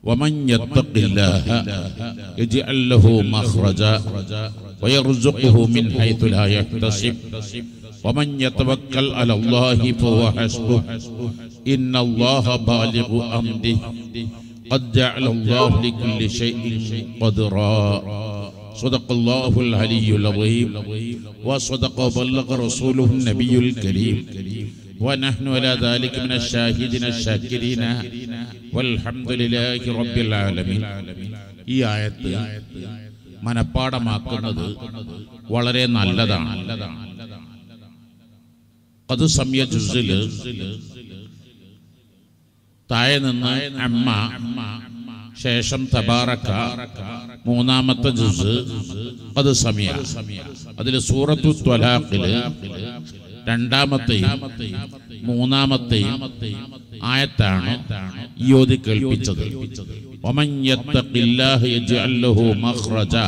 ومن يتق الله يجعل له مخرجا ويرزقه من حيث لا يحتسب ومن يتوكل على الله فهو حسبه إن الله بالغ أمره قد جعل الله لكل شيء قدرا صدق الله العلي العظيم وصدق وبلغ رسوله النبي الكريم ونحن على ذلك من الشاهدين الشاكرين والحمد لله رب العالمين ഈ ആയത്ത് മനപ്പാടമാക്കുന്നത് വളരെ നല്ലതാണ് അത് സമയ ജുസില് താഴെ നിന്ന് അമ്മ ശേഷം തബാറക്ക മൂന്നാമത്തെ ജുസ് അത് സമയ അതിൽ സൂറത്തു ത്വലാഖില് രണ്ടാമത്തെയും മൂന്നാമത്തെയും ആയത്താണ് ഈ ഓതി കേൾപ്പിച്ചത് ومن يتق الله يجعل له مخرجا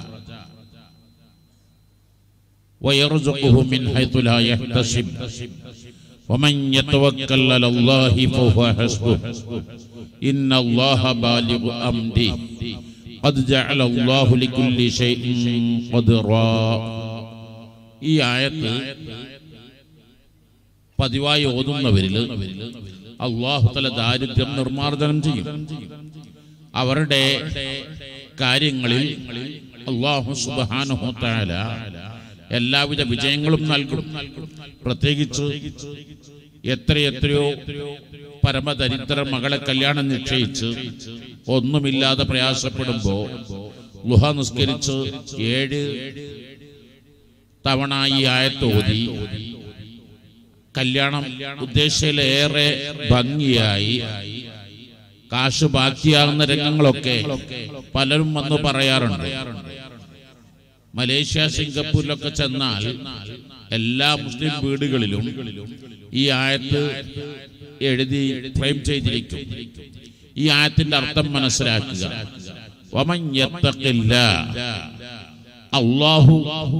ويرزقه من حيث لا يحتسب ومن يتوكل على الله فهو حسبه إن الله بالغ أمره قد جعل الله لكل شيء قدرا ഈ ആയത്ത് പതിവായി ഓതുന്നവരിൽ അള്ളാഹുതല ദാരിദ്ര്യം നിർമ്മാർജ്ജനം ചെയ്യും അവരുടെ കാര്യങ്ങളിൽ അള്ളാഹു സുബാനുഹോത്താല എല്ലാവിധ വിജയങ്ങളും നൽകും പ്രത്യേകിച്ച് എത്രയെത്രയോ പരമദരിദ്ര മകളെ കല്യാണം നിശ്ചയിച്ച് ഒന്നുമില്ലാതെ പ്രയാസപ്പെടുമ്പോ ലുഹ നിസ്കരിച്ച് ഏഴ് തവണ ഈ ആയത്തോതി കല്യാണം ഉദ്ദേശിച്ചിലേറെ ഭംഗിയായി കാശ് ബാക്കിയാകുന്ന രംഗങ്ങളൊക്കെ പലരും വന്ന് പറയാറുണ്ട് മലേഷ്യ സിംഗപ്പൂരിലൊക്കെ ചെന്നാൽ എല്ലാ മുസ്ലിം വീടുകളിലും ഈ ആയത്ത് എഴുതി ഫ്രെയിം ചെയ്തിരിക്കും ഈ ആയത്തിന്റെ അർത്ഥം മനസ്സിലാക്കുക വമൻ യത്തഖില്ല അള്ളാഹു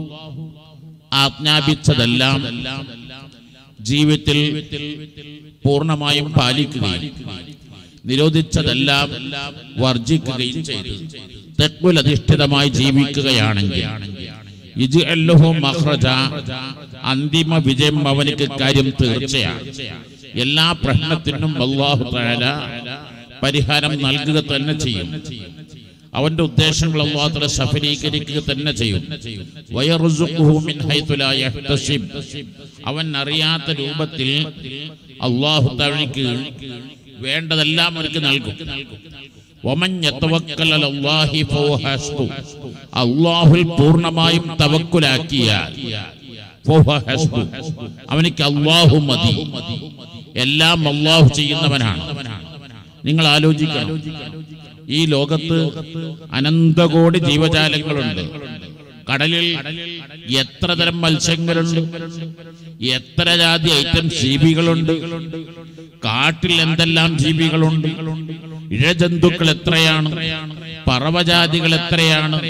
ആജ്ഞാപിച്ചതെല്ലാം ജീവിതത്തിൽ പൂർണ്ണമായും പാലിക്കുകയും നിരോധിച്ചതെല്ലാം വർജിക്കുകയും ചെയ്തു തെക്കുൽ അധിഷ്ഠിതമായി ജീവിക്കുകയാണെങ്കിൽ ഇത് എല്ലഹോ മഹ്റജ അന്തിമ വിജയം അവനിക്ക് കാര്യം തീർച്ചയാണ് എല്ലാ പ്രശ്നത്തിനും അള്ളാഹു താല പരിഹാരം നൽകുക തന്നെ ചെയ്യും അവന്റെ ഉദ്ദേശങ്ങൾ അള്ളാഹുല സഫലീകരിക്കുക തന്നെ ചെയ്യും വയറുസുഖുഹു മിൻ ഹൈതു ലാ യഹ്തസിബ്. അവൻ അറിയാത്ത രൂപത്തിൽ അള്ളാഹു തവണിക്ക് വേണ്ടതെല്ലാം അവർക്ക് നൽകും വമൻ യതവക്കൽ അലല്ലാഹി ഫഹുവ ഹസ്ബു. അള്ളാഹുൽ പൂർണ്ണമായും തവക്കുലാക്കിയാൽ ഫഹുവ ഹസ്ബു. അവനിക്ക് അള്ളാഹു മതി എല്ലാം അള്ളാഹു ചെയ്യുന്നവനാണ് നിങ്ങൾ ആലോചിക്കണം ഈ ലോകത്ത് അനന്തകോടി ജീവജാലങ്ങളുണ്ട് കടലിൽ എത്ര തരം മത്സ്യങ്ങളുണ്ട് എത്ര ജാതി ഐറ്റം ജീവികളുണ്ട് കാട്ടിൽ എന്തെല്ലാം ജീവികളുണ്ട് ഇഴജന്തുക്കൾ എത്രയാണ് പറവജാതികൾ എത്രയാണ്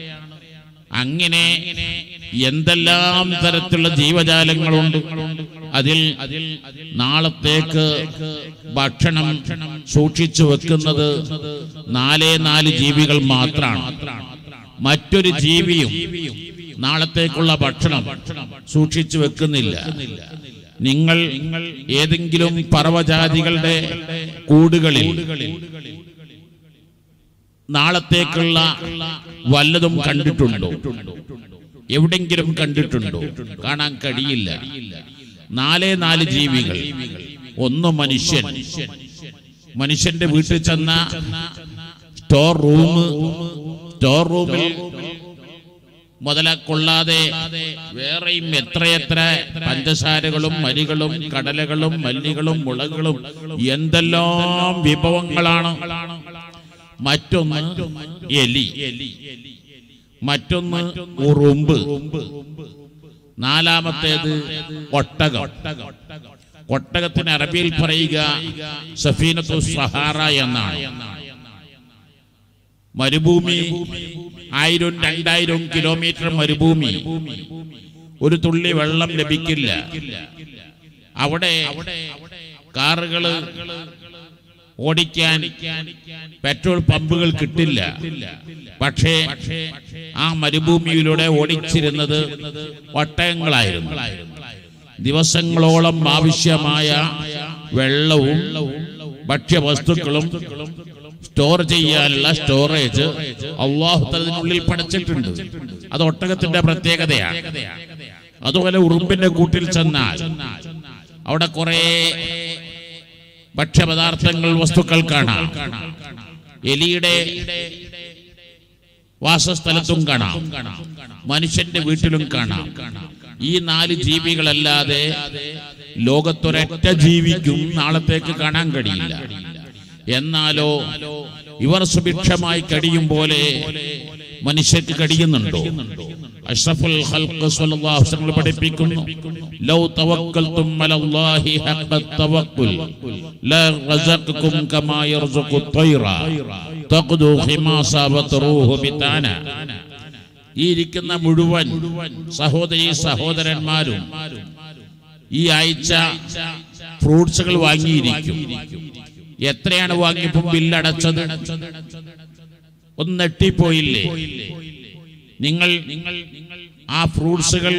അങ്ങനെ എന്തെല്ലാം തരത്തിലുള്ള ജീവജാലങ്ങളുണ്ട് അതിൽ നാളത്തേക്ക് ഭക്ഷണം സൂക്ഷിച്ചു വെക്കുന്നത് നാലേ നാല് ജീവികൾ മാത്രമാണ് മറ്റൊരു ജീവിയും നാളത്തേക്കുള്ള ഭക്ഷണം സൂക്ഷിച്ചു വെക്കുന്നില്ല നിങ്ങൾ ഏതെങ്കിലും പർവ്വജാതികളുടെ കൂടുകളിൽ നാളത്തേക്കുള്ള വല്ലതും കണ്ടിട്ടുണ്ടോ എവിടെങ്കിലും കണ്ടിട്ടുണ്ടോ കാണാൻ കഴിയില്ല നാലേ നാല് ജീവികൾ ഒന്ന് മനുഷ്യൻ മനുഷ്യന്റെ വീട്ടിൽ ചെന്ന സ്റ്റോർ റൂം സ്റ്റോർ റൂമിൽ മുതല കൊള്ളാതെ വേറെയും എത്രയെത്ര പഞ്ചസാരകളും മരികളും കടലകളും മല്ലികളും മുളകളും എന്തെല്ലാം വിഭവങ്ങളാണ് മറ്റൊന്ന് എലി മറ്റൊന്ന് ഉറുമ്പ് നാലാമത്തേത് ഒട്ടകം ഒട്ടകത്തിന് അറബിയിൽ പറയുക സഫീനത്തു സഹാറ എന്നാണ് മരുഭൂമി ആയിരം രണ്ടായിരം കിലോമീറ്റർ മരുഭൂമി ഒരു തുള്ളി വെള്ളം ലഭിക്കില്ല അവിടെ കാറുകള് ഓടിക്കാൻ പെട്രോൾ പമ്പുകൾ കിട്ടില്ല പക്ഷേ ആ മരുഭൂമിയിലൂടെ ഓടിച്ചിരുന്നത് ഒട്ടകങ്ങളായിരുന്നു ദിവസങ്ങളോളം ആവശ്യമായ വെള്ളവും ഭക്ഷ്യവസ്തുക്കളും സ്റ്റോർ ചെയ്യാനുള്ള സ്റ്റോറേജ് അള്ളാഹു അതിനുള്ളിൽ പടച്ചിട്ടുണ്ട് അത് ഒട്ടകത്തിന്റെ പ്രത്യേകതയാണ് അതുപോലെ ഉറുമ്പിന്റെ കൂട്ടിൽ ചെന്നാൽ അവിടെ കുറെ ഭക്ഷ്യപദാർത്ഥങ്ങൾ വസ്തുക്കൾ കാണാം എലിയുടെ വാസസ്ഥലത്തും കാണാം മനുഷ്യന്റെ വീട്ടിലും കാണാം ഈ നാല് ജീവികളല്ലാതെ ലോകത്തൊരൊറ്റ ജീവിക്കും നാളത്തേക്ക് കാണാൻ കഴിയില്ല എന്നാലോ ഇവർ സുഭിക്ഷമായി കഴിയും പോലെ മനുഷ്യർക്ക് കഴിയുന്നുണ്ടോ അഷ്റഫുൽ ഖൽഖ് സ്വല്ലല്ലാഹു അലൈഹി വസല്ലം പഠിപ്പിക്കുന്നു ലൗ തവക്കൽതും അലല്ലാഹി ഹഖ്ഖ തവക്കുൽ ലാ റസഖക്കും കമാ യർസുഖു തൈറ തഖ്ദു ഖിമാസ വതറൂഹു ബിതാന ഈ ഇരിക്കുന്ന മുഴുവൻ സഹോദരി സഹോദരന്മാരും ഈ ആഴ്ച ഫ്രൂട്ട്സുകൾ വാങ്ങിയിരിക്കും എത്രയാണ് വാങ്ങിയപ്പോൾ ബില്ലടച്ചത് ഒന്ന് നെട്ടിപ്പോയില്ലേ നിങ്ങൾ നിങ്ങൾ ആ ഫ്രൂട്ട്സുകൾ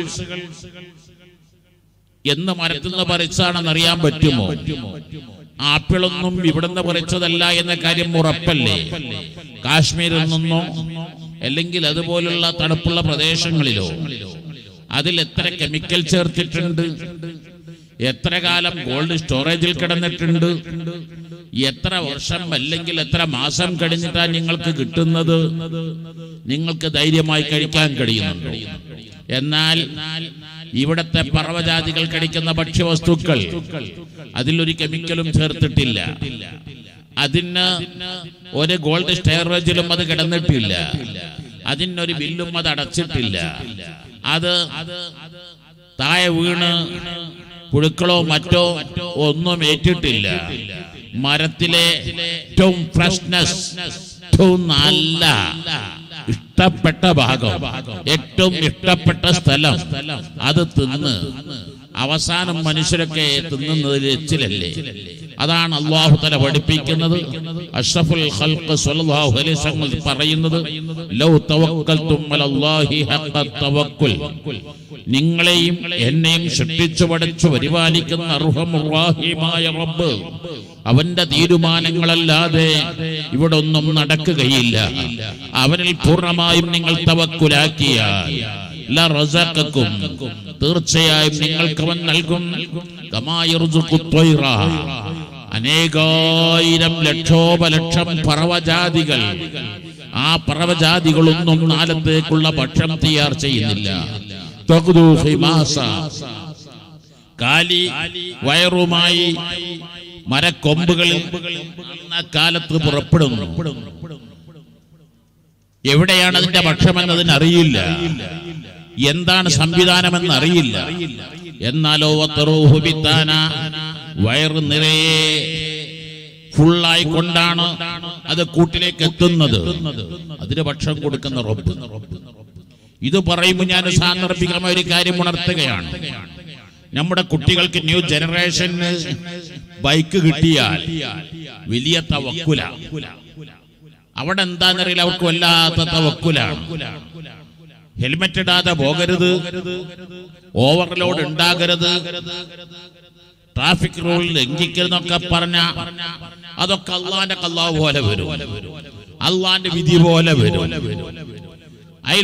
എന്ന് മരത്തിൽ നിന്ന് പറിച്ചാണെന്ന് അറിയാൻ പറ്റുമോ ആപ്പിളൊന്നും ഇവിടുന്ന് പറിച്ചതല്ല എന്ന കാര്യം ഉറപ്പല്ലേ കാശ്മീരിൽ നിന്നോ അല്ലെങ്കിൽ അതുപോലുള്ള തണുപ്പുള്ള പ്രദേശങ്ങളിലോ അതിൽ എത്ര കെമിക്കൽ ചേർത്തിട്ടുണ്ട് എത്ര കാലം ഗോൾഡ് സ്റ്റോറേജിൽ കിടന്നിട്ടുണ്ട് എത്ര വർഷം അല്ലെങ്കിൽ എത്ര മാസം കഴിഞ്ഞിട്ടാണ് നിങ്ങൾക്ക് കിട്ടുന്നത് നിങ്ങൾക്ക് ധൈര്യമായി കഴിക്കാൻ കഴിയുന്നുണ്ട് എന്നാൽ ഇവിടത്തെ പറവജാതികൾ കഴിക്കുന്ന ഭക്ഷ്യവസ്തുക്കൾ അതിലൊരു കെമിക്കലും ചേർത്തിട്ടില്ല അതിന് ഒരു ഗോൾഡ് സ്റ്റോറേജിലും അത് കിടന്നിട്ടില്ല അതിനൊരു ബില്ലും അത് അടച്ചിട്ടില്ല അത് താഴെ വീണ് പുഴുക്കളോ മറ്റോ ഒന്നും ഏറ്റിട്ടില്ല മരത്തിലെ ഏറ്റവും ഫ്രഷ്നസ് ഏറ്റവും നല്ല ഇഷ്ടപ്പെട്ട ഭാഗം ഏറ്റവും ഇഷ്ടപ്പെട്ട സ്ഥലം അത് തിന്ന് അവസാനം മനുഷ്യരൊക്കെ തിന്നുന്നതിൽ എച്ചിലല്ലേ അതാണ് അള്ളാഹു തല പഠിപ്പിക്കുന്നത് അഷ്റഫുൽ ഖൽഖ് സ്വല്ലല്ലാഹു അലൈഹി വസല്ലം പറയുന്നത് ലൗ തവക്കൽതും അലല്ലാഹി ഹഖ്ഖ തവക്കുൽ നിങ്ങളെയും എന്നെയും സൃഷ്ടിച്ചു പഠിച്ചു പരിപാലിക്കുന്ന അർഹമുറാഹിമായ റബ്ബ് അവന്റെ തീരുമാനങ്ങളല്ലാതെ ഇവിടെ ഒന്നും നടക്കുകയില്ല അവനിൽ പൂർണ്ണമായും നിങ്ങൾ തവക്കുലാക്കിയാൽ ലറസഖക്കും തീർച്ചയായും നിങ്ങൾക്ക് അവൻ നൽകും കമായർസുഖു ത്വയ്റ. അനേകായിരം ലക്ഷോപലക്ഷം പറവജാതികൾ ആ പറവജാതികളൊന്നും നാലത്തേക്കുള്ള ഭക്ഷണം തയ്യാർ ചെയ്യുന്നില്ല തഖ്ദു ഹിമാസ. കാലി വയറുമായി മരക്കൊമ്പുകളിൽ കാലത്ത് പുറപ്പെടുന്നു എവിടെയാണ് അതിന്റെ ഭക്ഷണമെന്നതിന് അറിയില്ല എന്താണ് സംവിധാനമെന്ന് അറിയില്ല എന്നാലോ വത്തറൂഹു ബിത്താന വയറ് നിറയെ ഫുള്ളായി കൊണ്ടാണ് അത് കൂട്ടിലേക്ക് എത്തുന്നത് അതിന് ഭക്ഷണം കൊടുക്കുന്ന റബ്ബ് ഇത് പറയുമ്പോൾ ഞാൻ സാന്ദർഭികമായ ഒരു കാര്യം ഉണർത്തുകയാണ് നമ്മുടെ കുട്ടികൾക്ക് ന്യൂ ജനറേഷന് ബൈക്ക് കിട്ടിയാൽ വലിയ തവക്കുല അവിടെ എന്താണെന്നറിയില്ല അവർക്ക് വല്ലാത്ത തവക്കുലാണ് ഹെൽമെറ്റ് ഇടാതെ പോകരുത് ഓവർലോഡ് ഉണ്ടാകരുത് ട്രാഫിക് റൂൾ ലംഘിക്കരുതെന്നൊക്കെ പറഞ്ഞ അതൊക്കെ അള്ളാന്റെ കല്ലാവ് പോലെ വരും അള്ളാന്റെ വിധി പോലെ വരും അതിൽ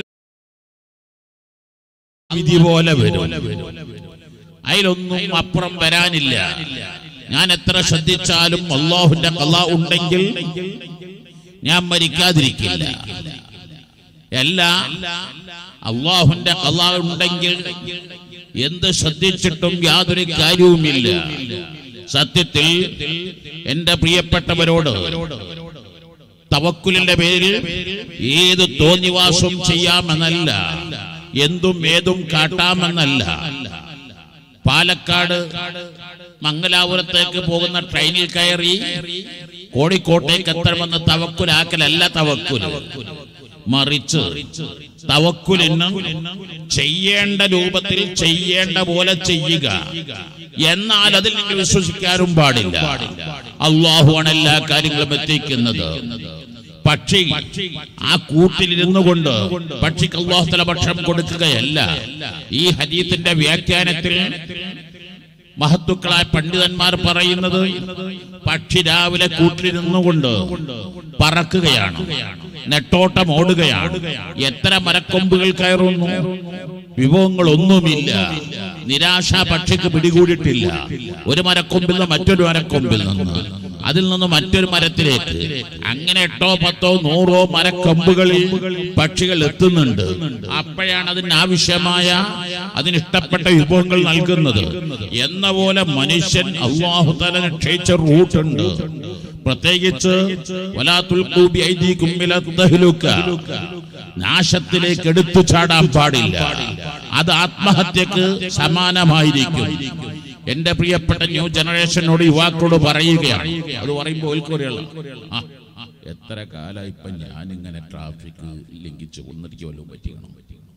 വിധി പോലെ വരും അതിലൊന്നും അപ്പുറം വരാനില്ല ഞാൻ എത്ര ശ്രദ്ധിച്ചാലും അള്ളാഹുന്റെ കല ഉണ്ടെങ്കിൽ ഞാൻ മരിക്കാതിരിക്കില്ല എല്ലാ അള്ളാഹുന്റെ കല ഉണ്ടെങ്കിൽ എന്ത് ശ്രദ്ധിച്ചിട്ടും യാതൊരു കാര്യവുമില്ല സത്യത്തിൽ എന്റെ പ്രിയപ്പെട്ടവരോട് തവക്കുലിന്റെ പേരിൽ ഏത് തോന്നിവാസവും ചെയ്യാമെന്നല്ല എന്തും ഏതും കാട്ടാമെന്നല്ല പാലക്കാട് മംഗലാപുരത്തേക്ക് പോകുന്ന ട്രെയിനിൽ കയറി കോഴിക്കോട്ടേക്ക് എത്തണമെന്ന് തവക്കുലാക്കലല്ല തവക്കുൽ മറിച്ച് തവക്കുലിന് ചെയ്യേണ്ട രൂപത്തിൽ ചെയ്യേണ്ട പോലെ ചെയ്യുക എന്നാൽ അതിൽ നിങ്ങൾ വിശ്വസിക്കാനും പാടില്ല അള്ളാഹുവാണ് എല്ലാ കാര്യങ്ങളും എത്തിക്കുന്നത് പക്ഷി ആ കൂട്ടിലിരുന്നു കൊണ്ട് പക്ഷിക്ക് അള്ളാഹുത്തല ഭക്ഷണം കൊടുക്കുകയല്ല ഈ ഹദീത്തിന്റെ വ്യാഖ്യാനത്തിൽ മഹത്തുക്കളായ പണ്ഡിതന്മാർ പറയുന്നത് പക്ഷി രാവിലെ കൂട്ടിലിരുന്നുകൊണ്ട് പറക്കുകയാണ് നെട്ടോട്ടം ഓടുകയാണ് എത്ര മരക്കൊമ്പുകൾ കയറുന്നു വിഭവങ്ങളൊന്നുമില്ല നിരാശ പക്ഷിക്ക് പിടികൂടിയിട്ടില്ല ഒരു മരക്കൊമ്പിൽ നിന്ന് മറ്റൊരു മരക്കൊമ്പിൽ നിന്ന് അതിൽ നിന്ന് മറ്റൊരു മരത്തിലേക്ക് അങ്ങനെ എട്ടോ പത്തോ നൂറോ മരക്കൊമ്പുകളിൽ പക്ഷികൾ എത്തുന്നുണ്ട് അപ്പോഴാണ് അതിന് ആവശ്യമായ അതിനിഷ്ടപ്പെട്ട വിഭവങ്ങൾ നൽകുന്നത് എന്ന പോലെ മനുഷ്യൻ അള്ളാഹു തല നിക്ഷയിച്ച റൂട്ടുണ്ട് പ്രത്യേകിച്ച് വലാത്തുൽ ഖൂബി ഐദീകും ഇലാ തഹ്ലുക. നാശത്തിലേക്ക് എടുത്തു ചാടാൻ പാടില്ല അത് ആത്മഹത്യക്ക് സമാനമായിരിക്കും എന്റെ പ്രിയപ്പെട്ട ന്യൂ ജനറേഷനോട് യുവാക്കളോട് പറയുകയാണ് അത് പറയുമ്പോൾ ഓൽക്കൊറിയുള്ള ആ ആ, എത്ര കാലം ഇപ്പൊ ഞാനിങ്ങനെ ട്രാഫിക് ലംഘിച്ചു കൊന്നിരിക്കും വല്ലതും പറ്റിയണം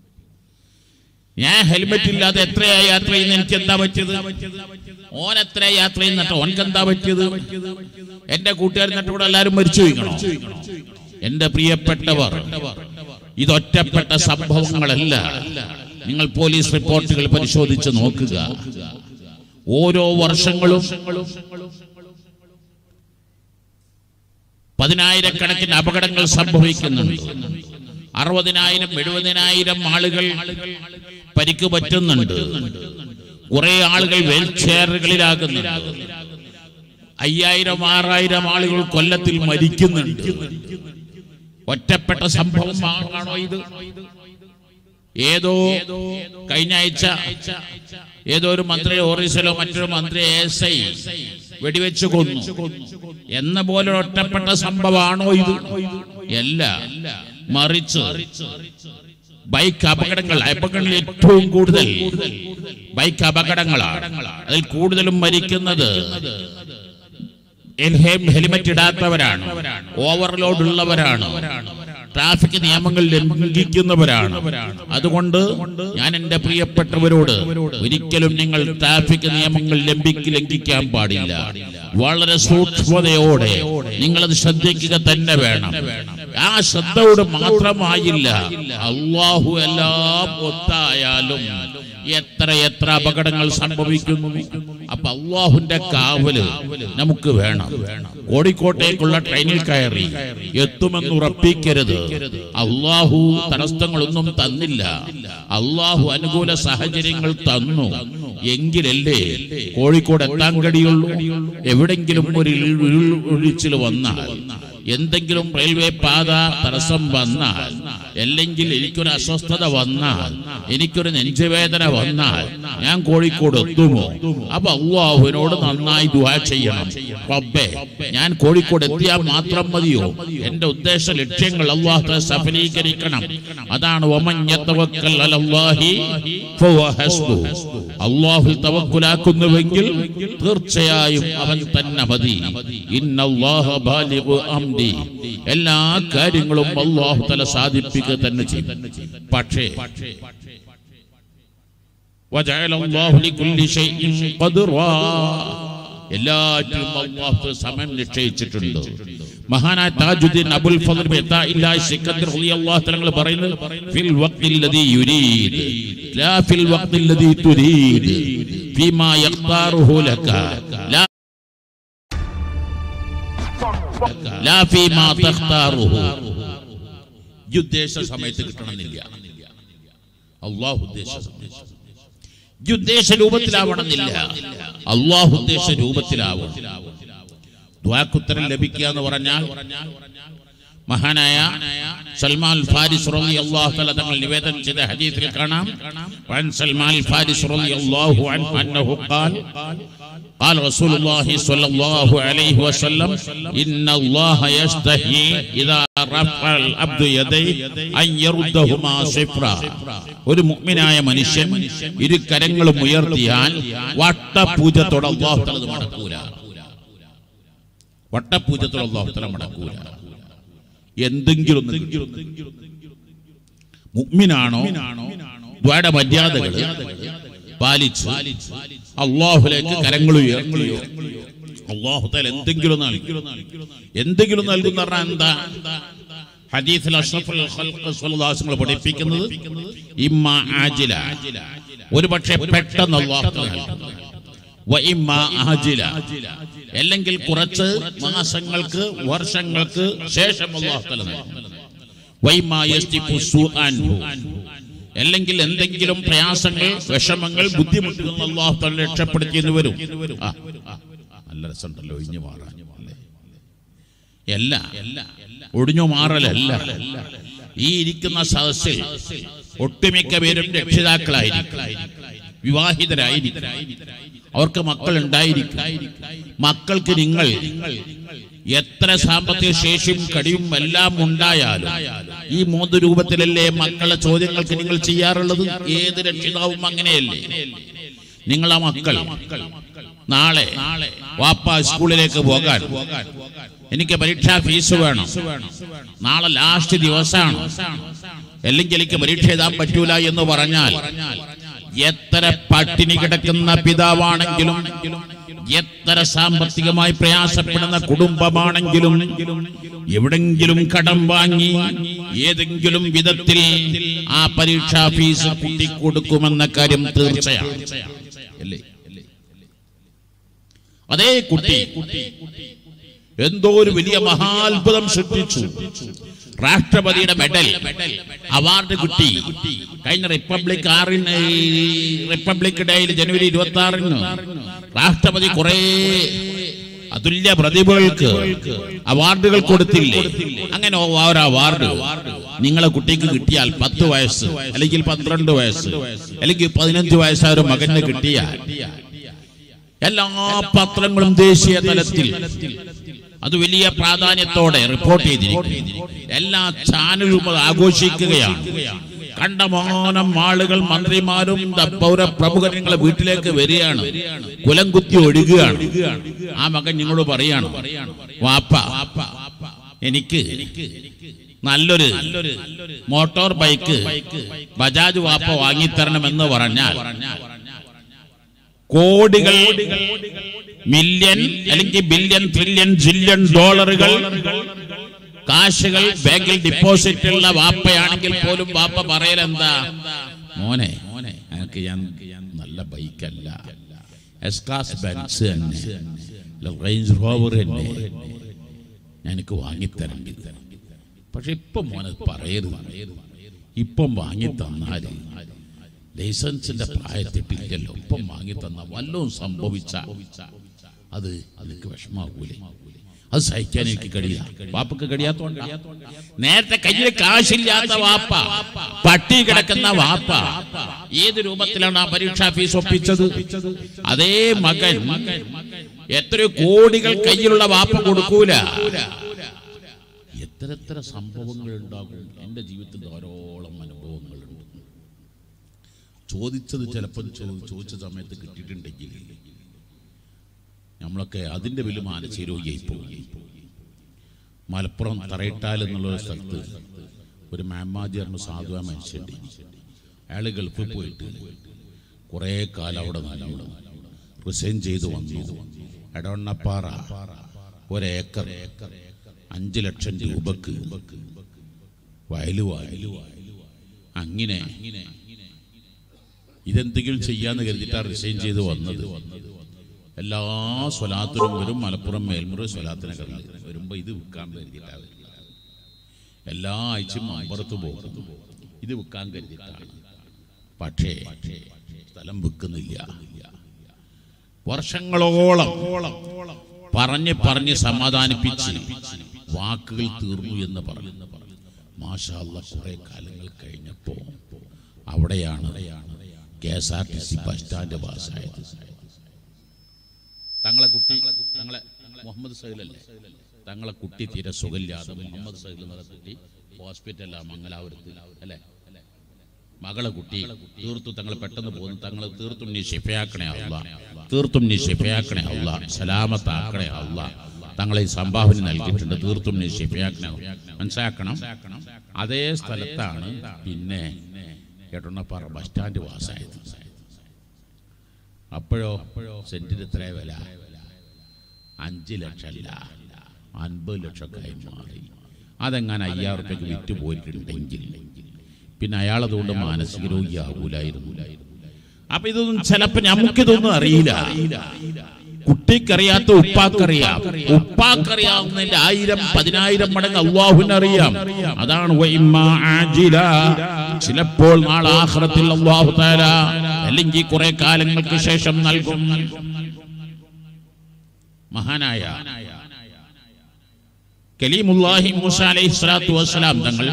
ഞാൻ ഹെൽമെറ്റ് ഇല്ലാതെ എത്രയാ യാത്ര ചെയ്യുന്ന എനിക്ക് എന്താ പറ്റിയത് ഓൻ എത്ര യാത്ര ചെയ്യുന്നിട്ട് ഓനക്ക് എന്താ പറ്റിയത് എന്റെ കൂട്ടുകാരൻ എന്നിട്ട് ഇവിടെ എല്ലാവരും മരിച്ചു പോയിക്കണോ എന്റെ പ്രിയപ്പെട്ടവർ ഇതൊറ്റപ്പെട്ട സംഭവങ്ങളല്ല നിങ്ങൾ പോലീസ് റിപ്പോർട്ടുകൾ പരിശോധിച്ച് നോക്കുക ഓരോ വർഷങ്ങളും പതിനായിരക്കണക്കിന് അപകടങ്ങൾ സംഭവിക്കുന്നുണ്ട് അറുപതിനായിരം എഴുപതിനായിരം ആളുകൾ പരിക്ക് പറ്റുന്നുണ്ട് കുറെ ആളുകൾ വീൽ ചെയറുകളിലാകുന്നുണ്ട് അയ്യായിരം ആറായിരം ആളുകൾ കൊല്ലത്തിൽ മരിക്കുന്നുണ്ട് ഒറ്റപ്പെട്ട സംഭവം ആണോ ഇത് ഏതോ കഴിഞ്ഞ ആഴ്ച ഏതോ ഒരു മന്ത്രി ഓറീസിലോ മറ്റൊരു മന്ത്രി എസ് ഐ വെടിവെച്ച് കൊന്നു എന്ന പോലെ ഒറ്റപ്പെട്ട സംഭവമാണോ ഇത് അല്ല മറിച്ച് ബൈക്ക് അപകടങ്ങൾ അപകടങ്ങളിൽ ഏറ്റവും കൂടുതൽ ബൈക്ക് അപകടങ്ങളാണ് അതിൽ കൂടുതലും മരിക്കുന്നത് ഹെൽ- ഹെൽമെറ്റ് ഇടാത്തവരാണ് ഓവർലോഡ് ഉള്ളവരാണ് ട്രാഫിക് നിയമങ്ങൾ ലംഘിക്കുന്നവരാണ് അതുകൊണ്ട് ഞാൻ എന്റെ പ്രിയപ്പെട്ടവരോട് ഒരിക്കലും നിങ്ങൾ ട്രാഫിക് നിയമങ്ങൾ ലംഘിക്ക് ലംഘിക്കാൻ പാടില്ല വളരെ സൂക്ഷ്മതയോടെ നിങ്ങളത് ശ്രദ്ധിക്കുക തന്നെ വേണം ആ ശ്രദ്ധയോട് മാത്രമായില്ല അള്ളാഹു എല്ലാം ഒത്തായാലും എത്ര എത്ര അപകടങ്ങൾ സംഭവിക്കുന്നു അപ്പൊ അള്ളാഹുന്റെ കാവല് നമുക്ക് വേണം കോഴിക്കോട്ടേക്കുള്ള ട്രെയിനിൽ കയറി എത്തുമെന്ന് ഉറപ്പിക്കരുത് അള്ളാഹു തടസ്സങ്ങളൊന്നും തന്നില്ല അള്ളാഹു അനുകൂല സാഹചര്യങ്ങൾ തന്നു എങ്കിലല്ലേ കോഴിക്കോട് എത്താൻ കഴിയുള്ളൂ എവിടെങ്കിലും ഒരു ഒഴിച്ചിൽ വന്നാൽ എന്തെങ്കിലും റെയിൽവേ പാത തടസ്സം വന്നാൽ അല്ലെങ്കിൽ എനിക്കൊരു അസ്വസ്ഥത വന്നാൽ എനിക്കൊരു നെഞ്ചുവേദന വന്നാൽ ഞാൻ കോഴിക്കോട് എത്തുമോ അപ്പൊ അള്ളാഹുവിനോട് നന്നായി ദുആ ചെയ്യണം റബ്ബേ ഞാൻ കോഴിക്കോട് എത്തിയാൽ മാത്രം മതിയോ എന്റെ ഉദ്ദേശ ലക്ഷ്യങ്ങൾ അള്ളാഹു സഫലീകരിക്കണം അതാണ് വമൻ യതവക്കൽ അലല്ലാഹി ഫഹുവ ഹസ്ബുഹു. അള്ളാഹുൽ തവക്കുലാക്കുന്നുവെങ്കിൽ തീർച്ചയായും അവൻ തന്നെ മതി ഇന്നല്ലാഹ ബാലിഗു അംരി എല്ലാ കാര്യങ്ങളും അള്ളാഹു തല സാധിപ്പിക്കുക തന്നെ ചെയ്യും പക്ഷേ وجعل الله لكل شيء قدرا എല്ലാറ്റിലും അള്ളാഹു സമയം നിശ്ചയിച്ചിട്ടുണ്ട് മഹാനായ താജുദ്ദീൻ അബുൽ ഫദ്ൽ ബിത്താഇല്ലാഹി സിക്കന്ദർ റളിയല്ലാഹു തആല പറയുന്നത് ഫിൽ വഖ്തിൽ ലദി യുരീദ് ലാ ഫിൽ വഖ്തിൽ ലദി തുരീദ് ഫീമാ യഖ്താറുഹു ലക ലാ ലാ ഫീമാ തഖ്താറുഹു ഈ ഉദ്ദേശ സമയത്ത് കിട്ടണമെന്നില്ല അള്ളാഹു ഉദ്ദേശ സമയത്ത് ഈ ഉദ്ദേശ രൂപത്തിലാവണമെന്നില്ല അള്ളാഹു ഉദ്ദേശ രൂപത്തിലാവും ദ്വാക്കുത്തരം ലഭിക്കുക എന്ന് പറഞ്ഞാൽ മഹാനായ സൽമാൻ ഫാരിസ് റളിയല്ലാഹു തആല തങ്ങൾ നിവേദനം ചെയ്ത ഹദീസിൽ കാണാം വൻ സൽമാൻ ഫാരിസ് റളിയല്ലാഹു അൻഹു അന്നഹു ഖാൽ قال رسول الله صلى الله عليه وسلم إن الله يستحي إذا رفع العبد يديه أن يردهما صفرا ഒരു മുഅ്മിനായ മനുഷ്യൻ ഇരു കരങ്ങളും ഉയർത്തിയാൽ വട്ടപൂജത്തോടെ അല്ലാഹു തആല അത് മടക്കൂല വട്ടപൂജത്തോടെ അല്ലാഹു തആല മടക്കൂല എന്തെങ്കിലും ഒന്ന് കിട്ടും. മുഗ്മിനാണോ ദ്വായുടെ മര്യാദകൾ പാലിച്ചു അള്ളാഹുലേക്ക് കരങ്ങൾ ഉയർത്തിയോ അള്ളാഹു തആല എന്തെങ്കിലും നൽകും എന്തെങ്കിലും നൽകുന്ന പറഞ്ഞാൽ എന്താ ഹദീസിൽ അഷ്റഫുൽ ഖൽഖ് സ്വല്ലല്ലാഹു അലൈഹി വസല്ലം പഠിപ്പിക്കുന്നത് ഇമ്മ ആജില ഒരു പക്ഷേ പെട്ടെന്ന് അള്ളാഹു തആല നൽകും വ ഇമ്മ ആജില അല്ലെങ്കിൽ കുറച്ച് മാസങ്ങൾക്ക് വർഷങ്ങൾക്ക് ശേഷം അള്ളാഹു തആല നൽകും വ ഇമ്മ യസ്തിഫു സുഅൻഹു അല്ലെങ്കിൽ എന്തെങ്കിലും പ്രയാസങ്ങൾ വിഷമങ്ങൾ ബുദ്ധിമുട്ടുകൾ അള്ളാഹു തആല രക്ഷപ്പെടുത്തി എന്ന് വരും ആ, ആ, നല്ല രസമുണ്ടല്ലോ ഒഴിഞ്ഞു മാറാൻ അല്ലേ അല്ല ഒടിഞ്ഞു മാറലല്ല ഈ ഇരിക്കുന്ന സദസ്സിൽ ഒട്ടുമിക്ക പേരും രക്ഷിതാക്കളായിരിക്കും വിവാഹിതരായിരിക്കും അവർക്ക് മക്കൾ ഉണ്ടായിരിക്കും മക്കൾക്ക് നിങ്ങൾ എത്ര സാമ്പത്തിക ശേഷിയും കടിയും എല്ലാം ഉണ്ടായാലും ഈ മൂന്ന് രൂപത്തിലല്ലേ മക്കളുടെ ചോദ്യങ്ങൾക്ക് നിങ്ങൾ ചെയ്യാറുള്ളത് ഏത് രക്ഷിതാവും അങ്ങനെയല്ലേ നിങ്ങളെ മക്കൾ നാളെ വാപ്പ സ്കൂളിലേക്ക് പോകാൻ എനിക്ക് പരീക്ഷാ ഫീസ് വേണം നാളെ ലാസ്റ്റ് ദിവസമാണ് അല്ലെങ്കിൽ എനിക്ക് പരീക്ഷ എഴുതാൻ പറ്റൂല എന്ന് പറഞ്ഞാൽ എത്ര പട്ടിണി കിടക്കുന്ന പിതാവാണെങ്കിലും എത്ര സാമ്പത്തികമായി പ്രയാസപ്പെടുന്ന കുടുംബമാണെങ്കിലും എവിടെങ്കിലും കടം വാങ്ങി ഏതെങ്കിലും വിധത്തിൽ ആ പരീക്ഷാ ഫീസ് കൂട്ടിക്കൊടുക്കുമെന്ന കാര്യം തീർച്ചയാണ് അല്ലേ അതേ കുട്ടി എന്തോ ഒരു വലിയ മഹാത്ഭുതം സൃഷ്ടിച്ചു രാഷ്ട്രപതിയുടെ മെഡൽ അവാർഡ് കിട്ടി കഴിഞ്ഞ റിപ്പബ്ലിക് ആറിന് ഈ റിപ്പബ്ലിക് ഡേയിൽ ജനുവരി ഇരുപത്തി ആറിന് രാഷ്ട്രപതി കുറെ അതുല്യ പ്രതിഭകൾക്ക് അവാർഡുകൾ കൊടുത്തില്ലേ അങ്ങനെ ഒരു അവാർഡ് നിങ്ങളെ കുട്ടിക്ക് കിട്ടിയാൽ പത്ത് വയസ്സ് അല്ലെങ്കിൽ പന്ത്രണ്ട് വയസ്സ് അല്ലെങ്കിൽ പതിനഞ്ച് വയസ്സായ ഒരു മകന് കിട്ടിയാൽ എല്ലാ പത്രങ്ങളും ദേശീയ തലത്തിൽ അത് വലിയ പ്രാധാന്യത്തോടെ റിപ്പോർട്ട് ചെയ്തിരിക്കുന്നു എല്ലാ ചാനലും അത് ആഘോഷിക്കുകയാണ് കണ്ടമാനം ആളുകൾ മന്ത്രിമാരും ദ- പൗര പ്രമുഖരങ്ങളെ വീട്ടിലേക്ക് വരികയാണ് കുലം കുത്തി ഒഴുകുകയാണ് ആ മകൻ നിങ്ങളോട് പറയാണ് വാപ്പ എനിക്ക് നല്ലൊരു മോട്ടോർ ബൈക്ക് ബജാജ് വാപ്പ വാങ്ങിത്തരണമെന്ന് പറഞ്ഞാൽ കോടികൾ മില്യൺ അല്ലെങ്കിൽ ബില്യൺ ട്രില്യൺ ജില്യൺ ഡോളറുകൾ കാശുകൾ ബാങ്കിൽ ഡിപ്പോസിറ്റ് ഉള്ള വാപ്പയാണെങ്കിൽ പോലും വാപ്പ പറയലെന്താ മോനെ എനിക്ക് ഞാൻ നല്ല ബൈക്കല്ല എസ് ക്ലാസ് ബെൻസ് തന്നെ അല്ല, റേഞ്ച് റോവർ തന്നെ എനിക്ക് വാങ്ങിത്തരണ്ടി പക്ഷെ ഇപ്പം മോനെ പറയരുത് ഇപ്പം വാങ്ങി തന്നാല് ലൈസൻസിന്റെ പ്രായത്തിട്ടില്ലല്ലോ ഇപ്പം വാങ്ങി തന്ന വല്ലതും സംഭവിച്ച അത് എനിക്ക് വിഷമാകൂലേ അത് സഹിക്കാൻ എനിക്ക് കഴിയില്ല വാപ്പക്ക് കഴിയാത്തോണ്ട നേരത്തെ കയ്യിൽ കാശില്ലാത്ത വാപ്പ പട്ടി കിടക്കുന്ന വാപ്പ ഏത് രൂപത്തിലാണ് ആ പരീക്ഷാ ഫീസ് ഒപ്പിച്ചത് അതേ മകൻ എത്രയോ കോടികൾ കയ്യിലുള്ള വാപ്പ കൊടുക്കൂല എത്ര എത്ര സംഭവങ്ങൾ ഉണ്ടാകും എൻ്റെ ജീവിതത്തിൽ ധാരാളം അനുഭവങ്ങളുണ്ട് ചോദിച്ചത് ചിലപ്പോൾ ചോ- ചോദിച്ച സമയത്ത് കിട്ടിയിട്ടുണ്ടെങ്കിൽ നമ്മളൊക്കെ അതിൻ്റെ വലിയ മാനസികരോഗിയായി പോയി മലപ്പുറം തറയിട്ടാൽ എന്നുള്ള ഒരു സ്ഥലത്ത് ഒരു മാമാജി പറഞ്ഞ സാധുവ മനുഷ്യൻ്റെ അയാൾ ഗൾഫിൽ പോയിട്ട് കുറേ കാലം അവിടെ നിന്നു റിസൈൻ ചെയ്ത് വന്നു എടവണ്ണപ്പാറ ഒരേക്കർ അഞ്ച് ലക്ഷം രൂപക്ക് വയലുവായി അങ്ങനെ ഇതെന്തെങ്കിലും ചെയ്യാന്ന് കരുതിയിട്ടാണ് റിസൈൻ ചെയ്ത് വന്നത് എല്ലാ സ്വലാത്തിനും വരും മലപ്പുറം മേൽമുറി സ്വലാത്തിനെ കണ്ടു വരുമ്പോ ഇത് വിൽക്കാൻ കരുതിയിട്ടാണ് എല്ലാ ആഴ്ചയും അമ്പറത്ത് പോകും ഇത് വിൽക്കാൻ കരുതിയിട്ടാണ് പക്ഷേ സ്ഥലം വിൽക്കുന്നില്ല വർഷങ്ങളോളം പറഞ്ഞ് പറഞ്ഞ് സമാധാനിപ്പിച്ച് വാക്കുകൾ തീർന്നു എന്ന് പറഞ്ഞു മാഷാല്ല കുറെ കാലങ്ങൾ കഴിഞ്ഞപ്പോ അവിടെയാണ് K S R T C bus stand പാസ്സായത് തങ്ങളെ കുട്ടി തങ്ങളെ മുഹമ്മദ് സഹലല്ലേ തങ്ങളെ കുട്ടി തീരെ സുഖമില്ലാതെ മുഹമ്മദ് സഹൽ എന്നുള്ള കുട്ടി ഹോസ്പിറ്റലിലാണ് മംഗലാപുരത്ത് അല്ലേ മകളെ കുട്ടി തീർത്തു തങ്ങൾ പെട്ടെന്ന് പോകുന്നു തങ്ങൾ തീർത്തും നീ ഷിഫയാക്കണേ അല്ല തീർത്തും നീ ഷിഫയാക്കണേ അല്ല സലാമത്താക്കണേ അല്ല തങ്ങളെ ഈ സംഭാവന നൽകിയിട്ടുണ്ട് തീർത്തും നീ ശിഫയാക്കണം മനസ്സിലാക്കണം അതേ സ്ഥലത്താണ് പിന്നെ എടണപ്പാറ ബസ് സ്റ്റാൻഡ് വാസായത് അപ്പോഴോ സെന്റിന് എത്ര വില അഞ്ച് ലക്ഷമല്ല അൻപത് ലക്ഷമൊക്കെ മാറി അതെങ്ങനെ അയ്യായിരം റുപ്യക്ക് വിറ്റ് പോയിട്ടുണ്ടെങ്കിൽ പിന്നെ അയാളതുകൊണ്ട് മാനസിക രോഗിയാകൂലായിരുന്നു അപ്പൊ ഇതൊന്നും ചിലപ്പോ നമുക്കിതൊന്നും അറിയില്ല കുട്ടിക്കറിയാത്ത ഉപ്പാക്കറിയാം ഉപ്പാക്കറിയാവുന്നതിന്റെ ആയിരം പതിനായിരം മടങ്ങ് അള്ളാഹുവിനറിയാം അതാണ് വഇമ്മാ ആജില. ചിലപ്പോൾ നാളെ ആഖിറത്തിൽ അള്ളാഹു താല അല്ലെങ്കിൽ കുറെ കാലങ്ങൾക്ക് ശേഷം നൽകും മഹാനായ കലീമുല്ലാഹി മൂസ അലൈഹി സ്വലാത്തു വസ്സലാം തങ്ങൾ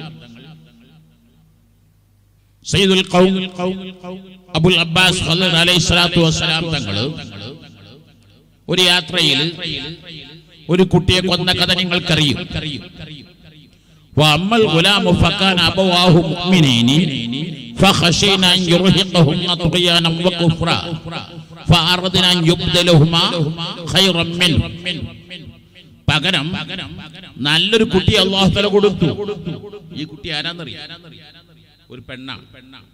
സയ്യിദുൽ ഖൗം അബുൽ അബ്ബാസ് ഖദർ അലൈഹി സ്വലാത്തു വസ്സലാം തങ്ങൾ ഒരു യാത്രയിൽ ഒരു കുട്ടിയെ കൊന്ന കഥ നിങ്ങൾക്കറിയും وأما الغلام فكان أبواه مؤمنين فخشينا أن يرهقهما طغيانا وكفرا فأردنا أن يبدلهما خيرا منه പകരം നല്ലൊരു കുട്ടി അള്ളാഹു തല കൊടുത്തു ഈ കുട്ടി ആരാന്നറിയാം ഒരു പെണ്ണാണ്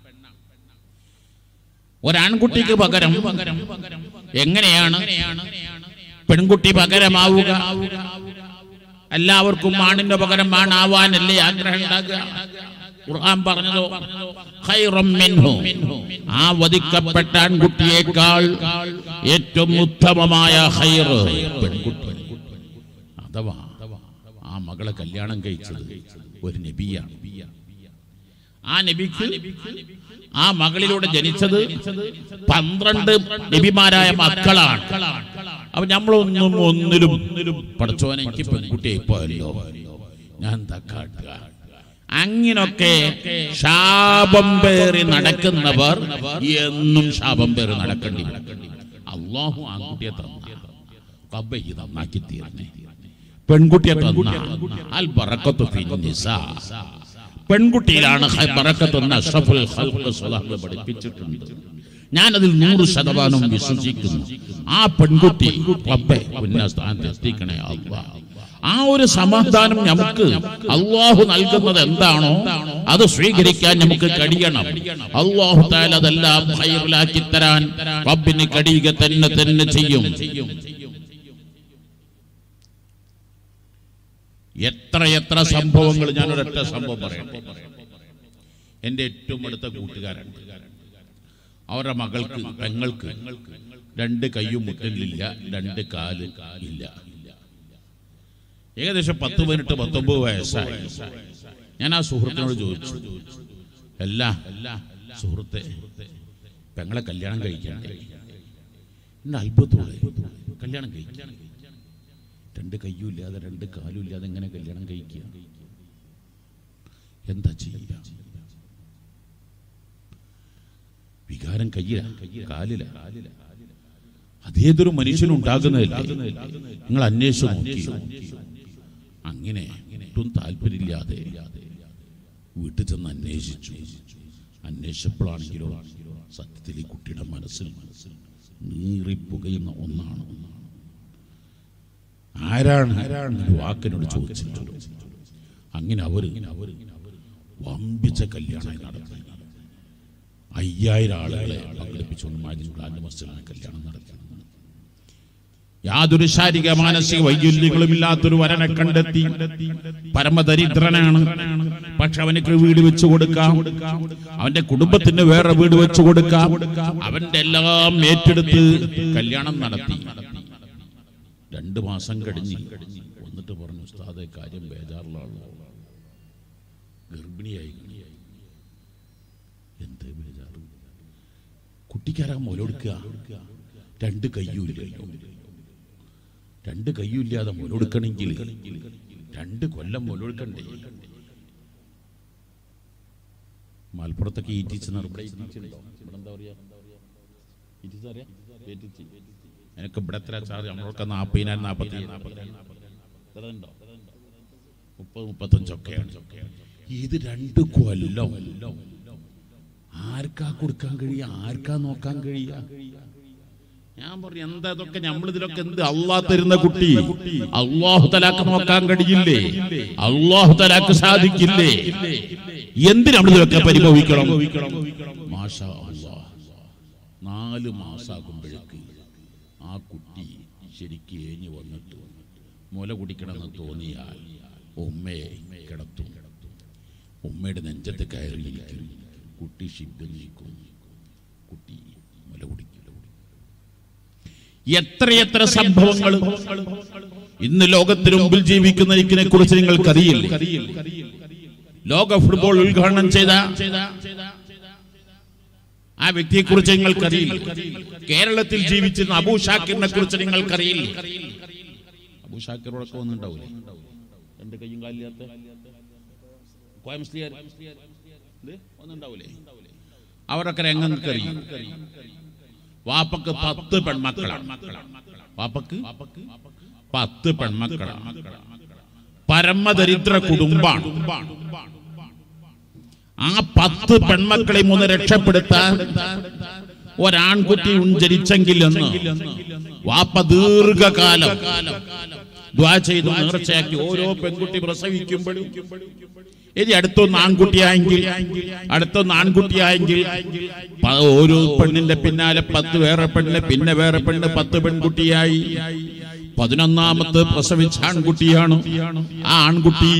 ഒരാൺകുട്ടിക്ക് പകരം എങ്ങനെയാണ് പെൺകുട്ടി പകരമാവുക എല്ലാവർക്കും ആണിന്റെ പകരം ആണാവാനല്ലേ ആഗ്രഹം ഉണ്ടാകുക ഖുർആൻ പറഞ്ഞതോ ഖൈറം മിൻഹു ആ വധിക്കപ്പെട്ട ആൺകുട്ടിയേക്കാൾ ഏറ്റവും ഉത്തമമായ ഖൈർ പെൺകുട്ടി അഥവാ ആ മകളെ കല്യാണം കഴിച്ചത് ഒരു നബിയാണ് ആ നബിക്ക് ആ മകളിലൂടെ ജനിച്ചത് പന്ത്രണ്ട് നബിമാരായ മക്കളാണ് അപ്പൊ നമ്മളൊന്നും ഒന്നിലും പഠിച്ചോനെ എനിക്ക് പെൺകുട്ടിയെ പോയല്ലോ ഞാൻ തക്കാട്ടുക അങ്ങനൊക്കെ ശാപം പേറി നടക്കുന്നവർ എന്നും ശാപം പേറി നടക്കേണ്ടി വരും അള്ളാഹു ആൺകുട്ടിയെ തന്ന കബ ഈ നന്നാക്കി തീർന്നേ പെൺകുട്ടിയെ തന്ന അൽ ബറക്കത്തു ഫിന്നിസാ പെൺകുട്ടിയിലാണ് ഹൈ- ബറക്കത്ത് എന്ന് അഷ്റഫുൽ ഖൽഖ് സ്വലാഹ് പഠിപ്പിച്ചിട്ടുണ്ട് ഞാനതിൽ നൂറ് ശതമാനം വിശ്വസിക്കുന്നു ആ പെൺകുട്ടി റബ്ബെ ഉന്ന സ്ഥാനത്ത് എത്തിക്കണേ അള്ളാ ആ ഒരു സമാധാനം നമുക്ക് അള്ളാഹു നൽകുന്നത് എന്താണോ അത് സ്വീകരിക്കാൻ നമുക്ക് കഴിയണം അള്ളാഹു താല അതെല്ലാം ഹൈറിലാക്കി തരാൻ റബ്ബിന് കഴിയുക തന്നെ തന്നെ ചെയ്യും എത്ര എത്ര സംഭവങ്ങൾ ഞാൻ ഒരൊറ്റ സംഭവം പറയട്ടെ എൻ്റെ ഏറ്റവും അടുത്ത കൂട്ടുകാരൻ അവരുടെ മകൾക്ക് പെങ്ങൾക്ക് രണ്ട് കയ്യും മുട്ടലില്ല രണ്ട് കാല് ഇല്ല ഏകദേശം പത്ത് പതിനെട്ട് പത്തൊമ്പത് വയസ്സായി ഞാൻ ആ സുഹൃത്തിനോട് ചോദിച്ചു അല്ല സുഹൃത്തെ പെങ്ങളെ കല്യാണം കഴിക്കണ്ടേ എന്നെ അത്ഭുതത്തോടെ കല്യാണം കഴിക്കാൻ രണ്ട് കയ്യും ഇല്ലാതെ രണ്ട് കാലും ഇല്ലാതെ എങ്ങനെ കല്യാണം കഴിക്കുക എന്താ ചെയ്യുക വികാരം കയ്യില കാലില അതേതൊരു മനുഷ്യനുണ്ടാകുന്നതല്ലേ നിങ്ങൾ അന്വേഷിച്ചു നോക്കി അങ്ങനെ ഒട്ടും താല്പര്യമില്ലാതെ വീട്ടിൽ ചെന്ന് അന്വേഷിച്ചു അന്വേഷിച്ചപ്പോഴാണെങ്കിലോ സത്യത്തിൽ ഈ കുട്ടിയുടെ മനസ്സിൽ മനസ്സിൽ നീറി പുകയുന്ന ഒന്നാണ് ആരാണ് ആരാണ് ഒരു വാക്കിനോട് ചോദിച്ചിട്ടുണ്ട് അങ്ങനെ അവർ അവർ വമ്പിച്ച കല്യാണം നടത്തി അയ്യായിരം ആളുകളെ പങ്കെടുപ്പിച്ചുകൊണ്ട് മാജിൻ ബ്ലാൻഡ് മസ്ജിദിലാണ് കല്യാണം നടത്തി യാതൊരു ശാരീരിക മാനസിക വൈകല്യങ്ങളും ഇല്ലാത്തൊരു വരനെ കണ്ടെത്തി പരമദരിദ്രനാണ് പക്ഷെ അവനക്ക് വീട് വെച്ചു കൊടുക്കാം അവന്റെ കുടുംബത്തിന് വേറെ വീട് വെച്ചു കൊടുക്കാം അവന്റെ എല്ലാം ഏറ്റെടുത്ത് കല്യാണം നടത്തി രണ്ടു മാസം കഴിഞ്ഞ് വന്നിട്ട് പറഞ്ഞു ഉസ്താദെ കാര്യം ബേജാറിലാണല്ലോ ഗർഭിണിയായി എന്ത് ബേജാറ് കുട്ടിക്കാരാ മുലൊടുക്കുക രണ്ട് കയ്യൂല്ലല്ലോ രണ്ട് കയ്യൂല്ലാതെ മുലൊടുക്കണമെങ്കിൽ രണ്ട് കൊല്ലം മുലൊടുക്കണ്ടേ മലപ്പുറത്തൊക്കെ ഈറ്റിച്ച് ഇവിടെ ഈറ്റിച്ചുണ്ടോ ഇവിടെ എന്താ പറയാ ഈറ്റിച്ചറിയാം ഈറ്റിച്ച് എനിക്ക് ഇവിടെ എത്ര ചാർജ് നമ്മളൊക്കെ നാൽപ്പതിനായിരം നാൽപ്പത്തി നാൽപ്പത്തിരണ്ടോ മുപ്പത് മുപ്പത്തഞ്ചൊക്കെയാണ് ഇത് രണ്ട് കൊല്ലം ആർക്കാ കൊടുക്കാൻ കഴിയുക ആർക്കാ നോക്കാൻ കഴിയുക ഞാൻ പറഞ്ഞു എന്താ ഇതൊക്കെ നമ്മൾ ഇതിലൊക്കെ എന്ത് അള്ളാഹ് തരുന്ന കുട്ടി അള്ളാഹു തലാക്ക് നോക്കാൻ കഴിയില്ലേ അള്ളാഹു തലാക്ക് സാധിക്കില്ലേ എന്തിന് നമ്മൾ ഇതിലൊക്കെ പരിഭവിക്കണം മാഷാ അല്ലാഹ്. നാല് മാസാകുമ്പോഴേക്ക് ആ കുട്ടി ശരിക്ക് ഏഞ്ഞു വന്നിട്ട് മുല കുടിക്കണമെന്ന് തോന്നിയാൽ ഉമ്മയെ കിടത്തും ഉമ്മയുടെ നെഞ്ചത്ത് കയറിയിരിക്കും കുട്ടി ഷിബ് നീക്കും കുട്ടി മുല കുടിക്കും എത്രയെത്ര സംഭവങ്ങൾ ഇന്ന് ലോകത്തിന് മുമ്പിൽ ജീവിക്കുന്ന എനിക്കിനെ കുറിച്ച് നിങ്ങൾക്കറിയില്ല ലോക ഫുട്ബോൾ ഉദ്ഘാടനം ചെയ്ത ആ വ്യക്തിയെ കുറിച്ച് നിങ്ങൾക്കറിയില്ല കേരളത്തിൽ ജീവിച്ചിരുന്ന അബൂ ഷാക്കിറിനെ കുറിച്ച് നിങ്ങൾക്കറിയില്ല അബൂ ഷാക്കിറോടൊക്കെ വന്നിട്ടുണ്ടാവില്ലേ എന്റെ കയ്യും കാലില്ലാത്ത കോയംസ്ലിയാർ ഇത് ഒന്നുണ്ടാവൂലേ അവരൊക്കെ രംഗങ്ങൾക്കറിയും വാപ്പക്ക് പത്ത് പെൺമക്കളാണ് വാപ്പക്ക് പത്ത് പെൺമക്കളാണ് പരമദരിദ്ര കുടുംബാണ് ആ പത്ത് പെൺമക്കളെ മൂന്ന് രക്ഷപ്പെടുത്താൻ ഒരാൺകുട്ടി ജനിച്ചെങ്കിൽ എന്ന് വാപ്പ ദീർഘകാലം ദ്വാ ചെയ്തു നേർച്ചയാക്കി ഓരോ പെൺകുട്ടി പ്രസവിക്കുമ്പോഴും ഇനി അടുത്തൊന്ന് ആൺകുട്ടിയായെങ്കിൽ അടുത്തൊന്ന് ആൺകുട്ടിയായെങ്കിൽ പ- ഓരോ പെണ്ണിന്റെ പിന്നാലെ പത്ത് വേറെ പെണ്ണ് പിന്നെ വേറെ പെണ്ണ് പത്ത് പെൺകുട്ടിയായി പതിനൊന്നാമത്തെ പ്രസവിച്ച ആൺകുട്ടിയാണ് ആ ആൺകുട്ടി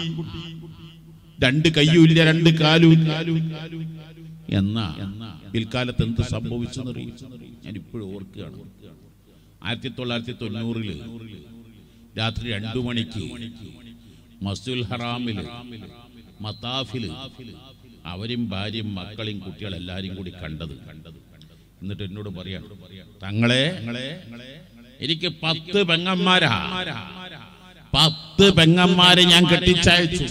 രണ്ട് കയ്യുമില്ല രണ്ട് കാലുമില്ല എന്നാ പിൽക്കാലത്ത് എന്ത് സംഭവിച്ചെന്നറിയും ഞാൻ ഇപ്പോഴും ഓർക്കുകയാണ് ആയിരത്തി തൊള്ളായിരത്തി തൊണ്ണൂറില് രാത്രി രണ്ടു മണിക്ക് മസ്ജിദുൽ ഹറാമില് മത്താഫില് അവരും ഭാര്യയും മക്കളെയും കുട്ടികളും എല്ലാരും കൂടി കണ്ടത് എന്നിട്ട് എന്നോട് പറയാം തങ്ങളെ എനിക്ക് പത്ത് പെങ്ങന്മാരാ പത്ത് പെങ്ങന്മാരെ ഞാൻ കെട്ടിച്ചയച്ചു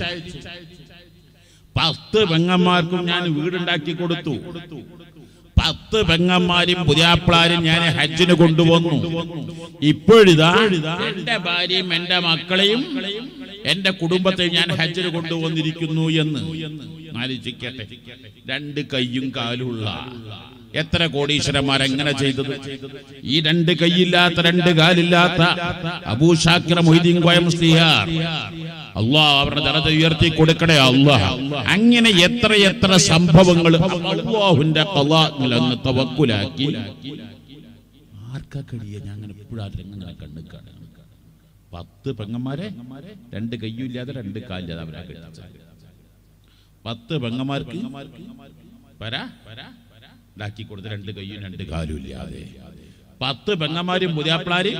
പത്ത് പെങ്ങന്മാർക്കും ഞാൻ വീടുണ്ടാക്കി കൊടുത്തു പത്ത് പെങ്ങന്മാരും പുതിയാപ്പിളാരും ഞാൻ ഹജ്ജിന് കൊണ്ടുവന്നു ഇപ്പോഴിതാ എന്റെ ഭാര്യയും എന്റെ മക്കളെയും എന്റെ കുടുംബത്തെ ഞാൻ ഹജ്ജിന് കൊണ്ടുവന്നിരിക്കുന്നു എന്ന് ആലോചിക്കട്ടെ രണ്ട് കൈയും കാലുമുള്ള എത്ര കോടീശ്വരന്മാർ എങ്ങനെ ചെയ്തത് ഈ രണ്ട് കൈയില്ലാത്ത രണ്ട് കാലില്ലാത്ത അബൂഷാക്കിറ മൊയ്തീൻ കോയം സ്ലിഹാർ അള്ളാഹ് അവരുടെ ദറജ ഉയർത്തി കൊടുക്കണേ അള്ളാഹ് അങ്ങനെ എത്ര എത്ര സംഭവങ്ങൾ അള്ളാഹുവിന്റെ കലാത്തിൽ അങ്ങ് തവക്കുലാക്കി ആർക്കാ കഴിയ ഞാൻ അങ്ങനെ എപ്പോഴും അങ്ങനെ കണ്ണു കാണുക പത്ത് പെങ്ങന്മാരെ രണ്ട് കയ്യുമില്ലാതെ രണ്ട് കാലില്ലാതെ അവരാ കഴിച്ചത് പത്ത് പെങ്ങന്മാർക്ക് പര ഉണ്ടാക്കി കൊടുത്ത് രണ്ട് കയ്യും രണ്ട് കാലും ഇല്ലാതെ പത്ത് പെങ്ങന്മാരും പുതിയാപ്പിളാരും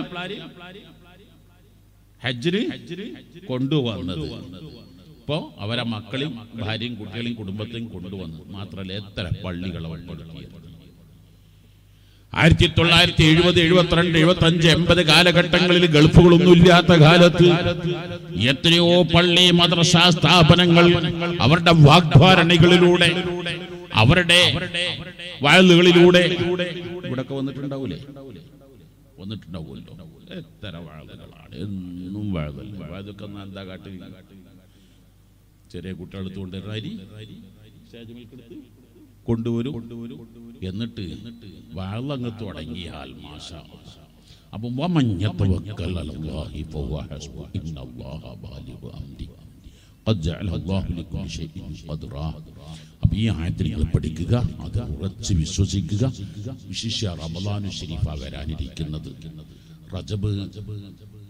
ഹജ്ജിന് കൊണ്ടുവന്നത് ഇപ്പോ അവരെ മക്കളെയും ഭാര്യയും കുട്ടികളെയും കുടുംബത്തെയും കൊണ്ടുവന്നു മാത്രമല്ല എത്ര പള്ളികൾ ഉൾപ്പെടുത്തിയത് ആയിരത്തി തൊള്ളായിരത്തി എഴുപത് എഴുപത്തിരണ്ട് എഴുപത്തി അഞ്ച് എൺപത് കാലഘട്ടങ്ങളിൽ ഗൾഫുകളൊന്നും ഇല്ലാത്ത കാലത്ത് എത്രയോ പള്ളി മദ്രസ സ്ഥാപനങ്ങൾ അവരുടെ വാഗ്ധാരണികളിലൂടെ അവരുടെ വയലുകളിലൂടെ ഇവിടൊക്കെ വന്നിട്ടുണ്ടാവൂലേ വന്നിട്ടുണ്ടാവുമല്ലോ എത്ര വാഴകളാണ് എന്നും വാഴതല്ല വാഴതൊക്കെ ഒന്ന് എന്താ കാട്ടി ചെറിയ കുട്ടികളെടുത്ത് കൊണ്ടുവരുന്ന അരി സ്റ്റേജുമേൽക്കെടുത്ത് കൊണ്ടുവരും എന്നിട്ട് വാഴങ്ങ് തുടങ്ങിയാൽ മാഷാ അപ്പൊ ومن يتوكل على الله فهو حسبه إن الله بالغ أمره قد جعل الله لكل شيء قدرا അപ്പൊ ഈ ആയത്തിൽ നിങ്ങൾ പഠിക്കുക അത് ഉറച്ച് വിശ്വസിക്കുക വിശിഷ്യ റമദാനു ഷരീഫ വരാനിരിക്കുന്നത് റജബ്